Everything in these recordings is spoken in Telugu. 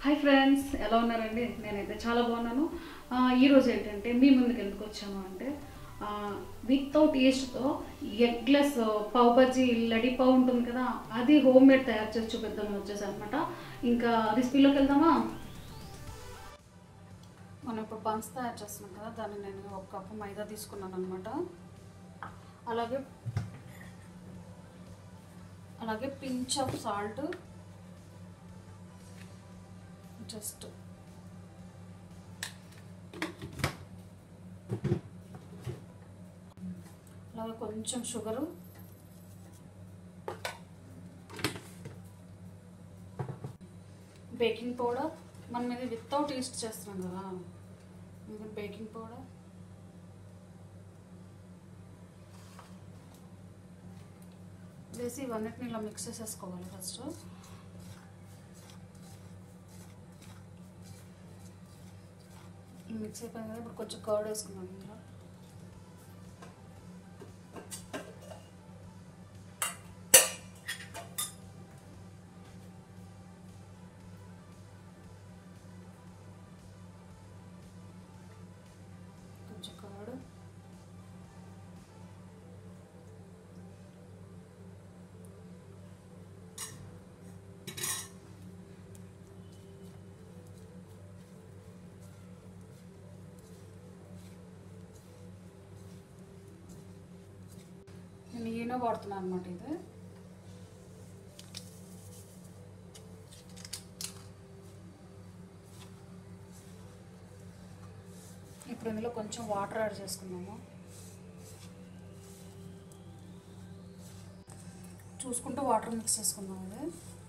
హాయ్ ఫ్రెండ్స్ ఎలా ఉన్నారండి నేనైతే చాలా బాగున్నాను ఆ, ఈరోజు ఏంటంటే మీ ముందుకు ఎందుకు వచ్చాను అంటే వితౌట్ ఈస్ట్తో ఎగ్లెస్ పావ్ బజ్జీ లడి పావ్ ఉంటుంది కదా అది హోమ్ మేడ్ తయారు చేసి చూపిద్దామని వచ్చేసి అనమాట ఇంకా రెసిపీలోకి వెళ్దామా మనం ఇప్పుడు బన్స్ తయారు చేస్తున్నాం కదా దాన్ని నేను ఒక కప్పు మైదా తీసుకున్నాను అనమాట అలాగే అలాగే పించ్ ఆఫ్ సాల్ట్ జస్ట్ అలాగే కొంచెం షుగరు బేకింగ్ పౌడర్ మనం ఇది వితౌట్ ఈస్ట్ చేస్తున్నాం కదా ఇది బేకింగ్ పౌడర్ వేసి ఇవన్నిటిని ఇలా మిక్స్ చేసేసుకోవాలి ఫస్ట్ మిక్స్ అయిపోయింది కదా ఇప్పుడు కొంచెం కర్డ్ వేసుకున్నాం ఇందులో కొంచెం కర్డ్ నేను ఈనో వాడుతున్నాను అనమాట ఇది ఇప్పుడు ఇందులో కొంచెం వాటర్ యాడ్ చేసుకున్నాము చూసుకుంటూ వాటర్ మిక్స్ చేసుకుందాం ఇది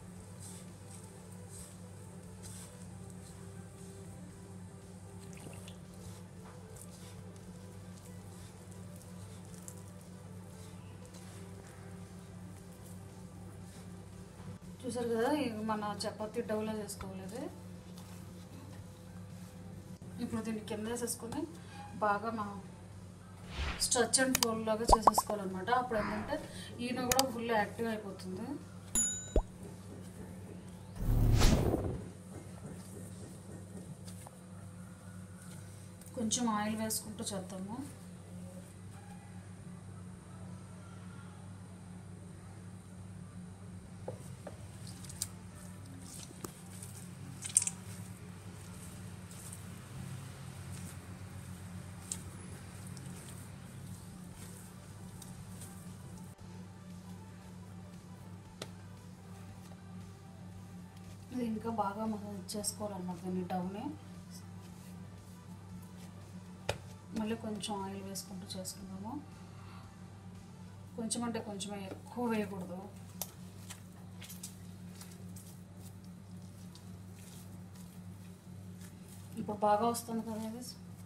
చూసారు కదా ఇది మన చపాతీ డౌలా చేసుకోవాలి ఇది ఇప్పుడు దీన్ని కింద వేసేసుకొని బాగా మా స్ట్రెచ్ అండ్ ఫోల్డ్ లాగా చేసేసుకోవాలన్నమాట అప్పుడు ఏంటంటే ఈయన కూడా ఫుల్ యాక్టివ్ అయిపోతుంది కొంచెం ఆయిల్ వేసుకుంటూ చేద్దాము ఇది ఇంకా బాగా మనం చేసుకోవాలన్నమాట దీన్ని డౌనే మళ్ళీ కొంచెం ఆయిల్ వేసుకుంటూ చేసుకుందాము కొంచెం అంటే కొంచెం ఎక్కువ వేయకూడదు ఇప్పుడు బాగా వస్తుంది కదా ఇది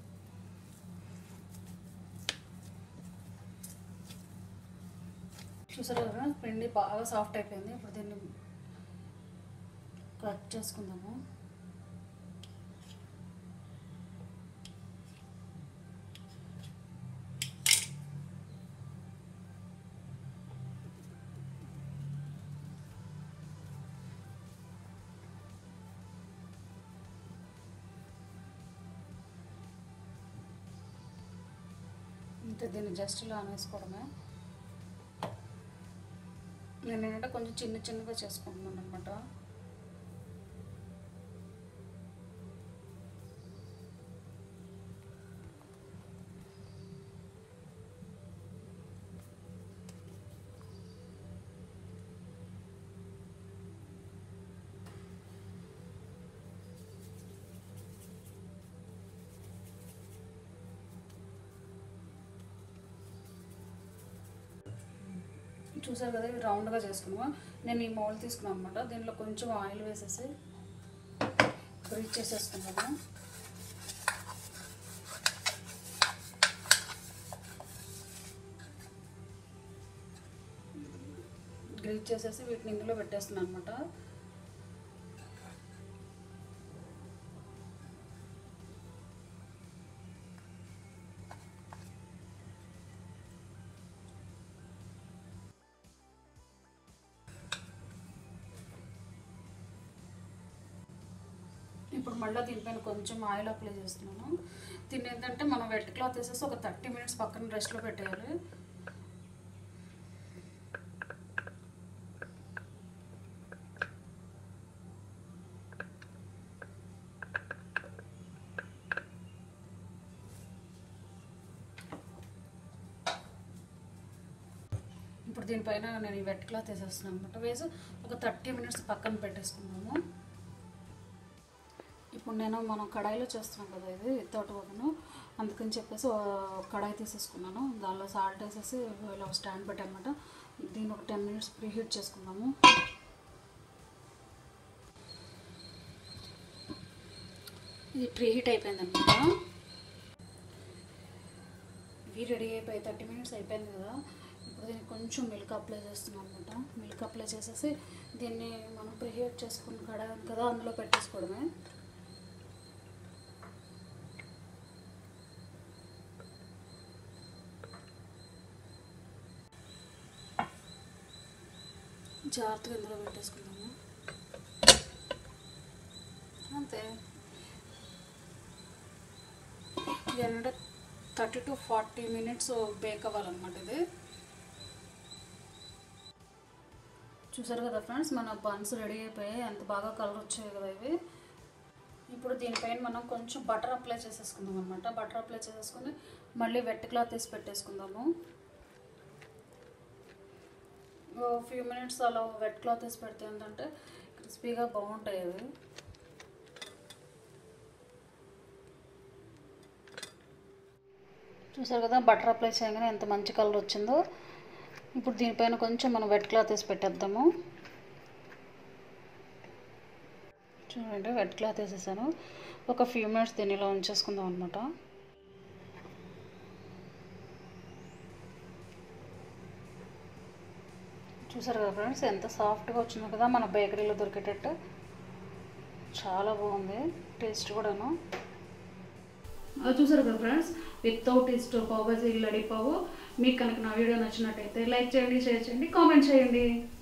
చూసారు కదా పిండి బాగా సాఫ్ట్ అయిపోయింది ఇప్పుడు దీన్ని కట్ చేసుకుందాము ఇంతే దీన్ని జస్ట్ ఇలా అనేసుకోవడమే నేను ఏంటంటే కొంచెం చిన్న చిన్నగా చేసుకుంటున్నాను అనమాట చూసారు కదా ఇది రౌండ్గా చేసుకున్నాము నేను ఈ మౌల్ తీసుకున్నాను అనమాట దీంట్లో కొంచెం ఆయిల్ వేసేసి గ్రీజ్ చేసేసుకున్నాము గ్రీజ్ చేసేసి వీటిని ఇందులో పెట్టేస్తున్నాను అనమాట ఇప్పుడు మళ్ళీ దీనిపైన కొంచెం ఆయిల్ అప్లై చేస్తున్నాను దీన్ని ఏంటంటే మనం వెట్ క్లాత్ వేసేసి ఒక థర్టీ మినిట్స్ పక్కన రెస్ట్లో పెట్టేయాలి ఇప్పుడు దీనిపైన నేను ఈ వెట్ క్లాత్ వేసేస్తున్నాను అనమాట వేసి ఒక థర్టీ మినిట్స్ పక్కన పెట్టేసుకున్నాము ఇప్పుడు నేను మనం కడాయిలో చేస్తున్నాం కదా ఇది వితౌట్ ఓవెన్ అందుకని చెప్పేసి ఆ, కడాయి తీసేసుకున్నాను దానిలో సాల్ట్ వేసేసి ఇలా స్టాండ్ పెట్టానమాట దీన్ని ఒక టెన్ మినిట్స్ ప్రీ హీట్ చేసుకున్నాము ఇది ప్రీ హీట్ అయిపోయిందన్నమాట ఇవి రెడీ అయిపోయి థర్టీ మినిట్స్ అయిపోయింది కదా ఇప్పుడు దీనికి కొంచెం మిల్క్ అప్లై చేస్తున్నాం అనమాట మిల్క్ అప్లై చేసేసి దీన్ని మనం ప్రిహీట్ చేసుకుని కడ కదా అందులో పెట్టేసుకోవడమే జాగ్రత్తగా ఇందులో పెట్టేసుకుందాము అంతే ఇది ఏంటంటే thirty to forty minutes bake అవ్వాలన్నమాట ఇది చూసారు కదా ఫ్రెండ్స్ మన బన్స్ రెడీ అయిపోయాయి ఎంత బాగా కలర్ వచ్చాయి కదా ఇవి ఇప్పుడు దీనిపైన మనం కొంచెం బటర్ అప్లై చేసేసుకుందాం అనమాట బటర్ అప్లై చేసేసుకుని మళ్ళీ వెట్ క్లాత్ వేసి పెట్టేసుకుందాము ఫ్యూ మినిట్స్ అలా వెట్ క్లాత్ వేసి పెడితే ఏంటంటే క్రిస్పీగా బాగుంటాయి అవి చూసారు కదా బటర్ అప్లై చేయగానే ఎంత మంచి కలర్ వచ్చిందో ఇప్పుడు దీనిపైన కొంచెం మనం వెట్ క్లాత్ వేసి పెట్టేద్దాము చూడండి వెట్ క్లాత్ వేసేసాను ఒక ఫ్యూ మినిట్స్ దీన్ని ఇలా ఉంచేసుకుందాం అనమాట చూసారు కదా ఫ్రెండ్స్ ఎంత సాఫ్ట్గా వచ్చిందో కదా మన బేకరీలో దొరికేటట్టు చాలా బాగుంది టేస్ట్ కూడాను చూసారు కదా ఫ్రెండ్స్ వితౌట్ టేస్ట్ పావు బజీ లడి పావు మీకు కనుక నా వీడియో నచ్చినట్టయితే లైక్ చేయండి షేర్ చేయండి కామెంట్ చేయండి